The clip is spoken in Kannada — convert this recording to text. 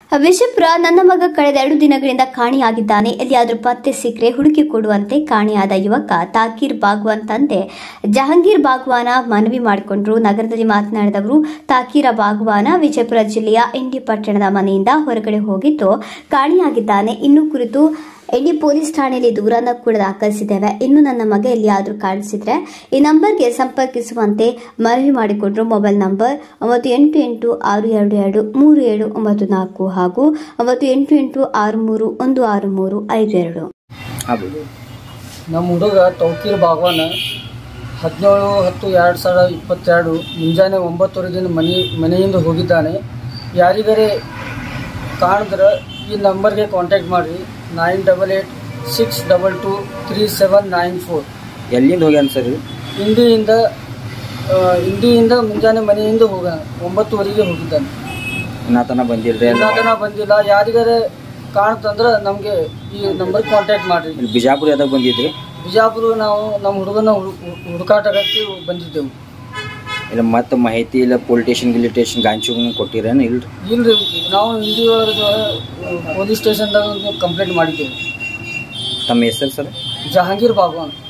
ವಿಜಯಪುರ ನನ್ನ ಮಗ ಕಳೆದ ಎರಡು ದಿನಗಳಿಂದ ಕಾಣೆಯಾಗಿದ್ದಾನೆ ಎಲ್ಲಿಯಾದರೂ ಪತ್ತೆ ಸಿಕ್ಕರೆ ಹುಡುಕಿ ಕೊಡುವಂತೆ ಕಾಣೆಯಾದ ಯುವಕ ತಾಕೀರ್ ಬಾಗ್ವಾನ್ ತಂದೆ ಜಹಾಂಗೀರ್ ಬಾಗ್ವಾನ ಮನವಿ ಮಾಡಿಕೊಂಡ್ರು ನಗರದಲ್ಲಿ ಮಾತನಾಡಿದವರು ತಾಕೀರ ಬಾಗ್ವಾನ ವಿಜಯಪುರ ಜಿಲ್ಲೆಯ ಇಂಡಿ ಪಟ್ಟಣದ ಮನೆಯಿಂದ ಹೊರಗಡೆ ಹೋಗಿದ್ದು ಕಾಣೆಯಾಗಿದ್ದಾನೆ ಇನ್ನು ಕುರಿತು ಇಂಡಿ ಪೊಲೀಸ್ ಠಾಣೆಯಲ್ಲಿ ದೂರನ್ನ ಕೂಡ ದಾಖಲಿಸಿದ್ದೇವೆ ಇನ್ನು ನನ್ನ ಮಗ ಎಲ್ಲಿಯಾದರೂ ಕಾಣಿಸಿದ್ರೆ ಈ ನಂಬರ್ಗೆ ಸಂಪರ್ಕಿಸುವಂತೆ ಮನವಿ ಮಾಡಿಕೊಂಡ್ರು ಮೊಬೈಲ್ ನಂಬರ್ ಒಂಬತ್ತು ಎಂಟು ಎಂಟು ಆರು ಎರಡು ಎರಡು ಮೂರು ಏಳು ಒಂಬತ್ತು ನಾಲ್ಕು ಹಾಗೂ ಒಂಬತ್ತು ಎಂಟು ಎಂಟು ಆರು ಮೂರು ಒಂದು ಆರು ಮೂರು ಐದು ಎರಡು ಹಾಂ ನಮ್ಮ ಹುಡುಗ ತೌಕೀರ್ ಬಾಗ್ವಾನ ಹದಿನೇಳು ಹತ್ತು ಎರಡು ಸಾವಿರದ ಇಪ್ಪತ್ತೆರಡು ಮುಂಜಾನೆ ಒಂಬತ್ತುವರೆಗಿನ ಮನೆ ಮನೆಯಿಂದ ಹೋಗಿದ್ದಾನೆ ಯಾರಿಗಾರೆ ಕಾಣಿದ್ರೆ ಈ ನಂಬರ್ಗೆ ಕಾಂಟ್ಯಾಕ್ಟ್ ಮಾಡಿರಿ nine double eight six double two three seven nine four ಎಲ್ಲಿಂದ ಹೋಗ್ಯಾನ ಸರ್ ಇಂಡಿಯಿಂದ ಆ, ಇಂಡಿಯಿಂದ ಮುಂಜಾನೆ ಮನೆಯಿಂದ ಹೋಗೋಣ ಒಂಬತ್ತುವರೆಗೆ ಹೋಗಿದ್ದಾನೆ ಇನ್ನೂ ತನ ಬಂದಿಲ್ರಿ ಇನ್ನೂ ಬಂದಿಲ್ಲ ಯಾರಿಗಾರೆ ಕಾಣ್ತಂದ್ರೆ ನಮಗೆ ಈ ನಂಬರ್ ಕಾಂಟ್ಯಾಕ್ಟ್ ಮಾಡಿರಿ ಇಲ್ಲಿ ಬಿಜಾಪುರ ಯಾವ್ದಾಗ ಬಂದಿದ್ರಿ ಬಿಜಾಪುರ ನಾವು ನಮ್ಮ ಹುಡುಗನ ಹುಡುಕಾಟಕ್ಕೆ ಬಂದಿದ್ದೆವು ಇಲ್ಲ ಮತ್ತೆ ಮಾಹಿತಿ ಇಲ್ಲ ಪೊಲೀಸ್ ಸ್ಟೇಷನ್ ಗಿಲಿ ಸ್ಟೇಷನ್ ಗಾಂಚಿ ಕೊಟ್ಟಿರೇನು ಇಲ್ರಿ ಇಲ್ರಿ ನಾವು ಹಿಂದಿ ಒಳಗೆ ಪೊಲೀಸ್ ಸ್ಟೇಷನ್ದಾಗ ಕಂಪ್ಲೇಂಟ್ ಮಾಡಿದ್ದೇವೆ ತಮ್ಮ ಹೆಸರು ಸರ್ ಜಹಾಂಗೀರ್ ಬಾಗ್ವಾನ್